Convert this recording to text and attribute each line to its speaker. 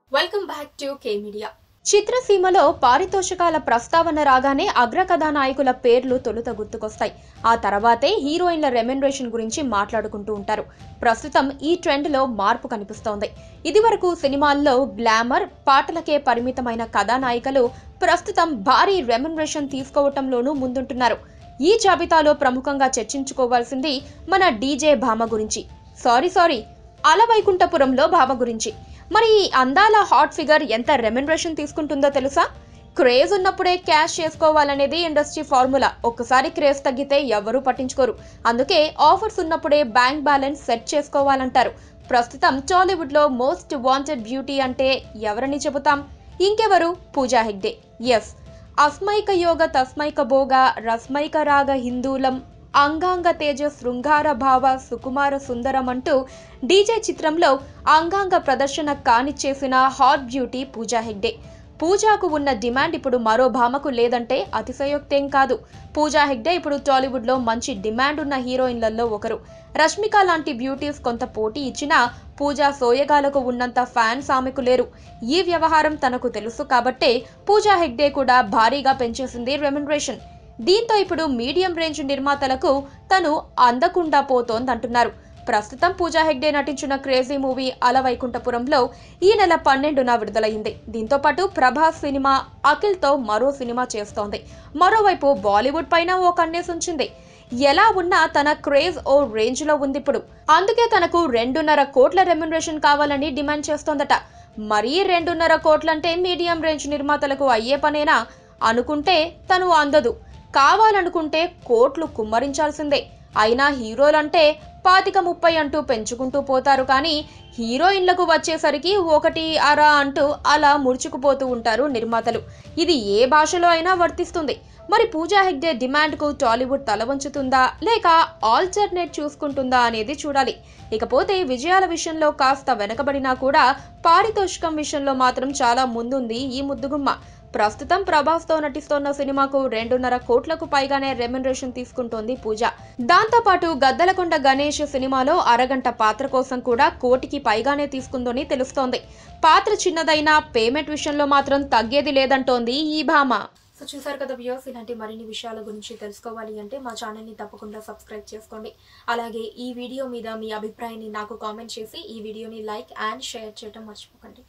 Speaker 1: welcome back to K media
Speaker 2: చిత్రసీమలో పారితోషికాల ప్రస్తావన రాగానే అగ్రకథానాయకుల పేర్లు తొలుత గుర్తుకొస్తాయి ఆ తర్వాతే హీరోయిన్ల రెమ్యునరేషన్ గురించి మాట్లాడుకుంటూ ఉంటారు ప్రస్తుతం ఈ ట్రెండ్లో మార్పు కనిపిస్తోంది ఇదివరకు సినిమాల్లో గ్లామర్ పాటలకే పరిమితమైన కథానాయికలు ప్రస్తుతం భారీ రెమ్యునరేషన్ తీసుకోవటంలోనూ ముందుంటున్నారు ఈ జాబితాలో ప్రముఖంగా చర్చించుకోవాల్సింది మన డీజే భామ గురించి సారీ సారీ అలవైకుంఠపురంలో భామ గురించి మరి ఈ అందాల హాట్ ఫిగర్ ఎంత రెమ్యునరేషన్ తీసుకుంటుందో తెలుసా క్రేజ్ ఉన్నప్పుడే క్యాష్ చేసుకోవాలనేది ఇండస్ట్రీ ఫార్ములా ఒక్కసారి క్రేజ్ తగ్గితే ఎవరూ పట్టించుకోరు అందుకే ఆఫర్స్ ఉన్నప్పుడే బ్యాంక్ బ్యాలెన్స్ సెట్ చేసుకోవాలంటారు ప్రస్తుతం టాలీవుడ్లో మోస్ట్ వాంటెడ్ బ్యూటీ అంటే ఎవరని చెబుతాం ఇంకెవరు పూజా హెగ్డే ఎస్ అస్మైక యోగ తస్మైక భోగ రస్మైక రాగ హిందూలం అంగాంగ తేజ శృంగార భావ సుకుమార సుందరం అంటూ డీజే చిత్రంలో అంగాంగ ప్రదర్శన కానిచ్చేసిన హాట్ బ్యూటీ పూజా హెగ్డే పూజాకు ఉన్న డిమాండ్ ఇప్పుడు మరో భామకు లేదంటే అతిశయోక్తేం కాదు పూజా హెగ్డే ఇప్పుడు టాలీవుడ్లో మంచి డిమాండ్ ఉన్న హీరోయిన్లలో ఒకరు రష్మిక లాంటి బ్యూటీస్ కొంత పోటీ ఇచ్చినా పూజా సోయగాలకు ఉన్నంత ఫ్యాన్స్ ఆమెకు లేరు ఈ వ్యవహారం తనకు తెలుసు కాబట్టే పూజా హెగ్డే కూడా భారీగా పెంచేసింది రెమ్యునరేషన్ దీంతో ఇప్పుడు మీడియం రేంజ్ నిర్మాతలకు తను అందకుండా పోతోందంటున్నారు ప్రస్తుతం పూజా హెగ్డే నటించిన క్రేజీ మూవీ అలవైకుంఠపురంలో ఈ నెల పన్నెండున విడుదలైంది దీంతో పాటు ప్రభాస్ సినిమా అఖిల్తో మరో సినిమా చేస్తోంది మరోవైపు బాలీవుడ్ పైన ఓ కన్నేసి ఉంచింది ఎలా ఉన్నా తన క్రేజ్ ఓ రేంజ్ లో ఉంది ఇప్పుడు అందుకే తనకు రెండున్నర కోట్ల రెమ్యునరేషన్ కావాలని డిమాండ్ చేస్తోందట మరీ రెండున్నర కోట్లంటే మీడియం రేంజ్ నిర్మాతలకు అయ్యే పనేనా అనుకుంటే తను అందదు కావాలనుకుంటే కోట్లు కుమ్మరించాల్సిందే అయినా హీరోలంటే పాతిక ముప్పై అంటూ పెంచుకుంటూ పోతారు కానీ హీరోయిన్లకు వచ్చేసరికి ఒకటి అర అంటూ అలా ముడుచుకుపోతూ ఉంటారు నిర్మాతలు ఇది ఏ భాషలో అయినా వర్తిస్తుంది మరి పూజా హెగ్డే డిమాండ్కు టాలీవుడ్ తల వంచుతుందా లేక ఆల్టర్నేట్ చూసుకుంటుందా అనేది చూడాలి ఇకపోతే విజయాల విషయంలో కాస్త వెనకబడినా కూడా పారితోషికం విషయంలో మాత్రం చాలా ముందుంది ఈ ముద్దుగుమ్మ ప్రస్తుతం ప్రభాస్తో నటిస్తోన్న సినిమాకు రెండున్నర కోట్లకు పైగానే రెమ్యునరేషన్ తీసుకుంటోంది పూజ దాంతోపాటు గద్దలకొండ గణేష్ సినిమాలో అరగంట పాత్ర కోసం కూడా కోటికి పైగానే తీసుకుందని తెలుస్తోంది పాత్ర చిన్నదైనా పేమెంట్ విషయంలో మాత్రం తగ్గేది లేదంటోంది ఈ భామ
Speaker 1: సో చూసారు కదా వ్యూస్ ఇలాంటి మరిన్ని విషయాల గురించి తెలుసుకోవాలి అంటే మా ఛానల్ని తప్పకుండా సబ్స్క్రైబ్ చేసుకోండి అలాగే ఈ వీడియో మీద మీ అభిప్రాయాన్ని నాకు కామెంట్ చేసి ఈ వీడియోని లైక్ అండ్ షేర్ చేయడం మర్చిపోకండి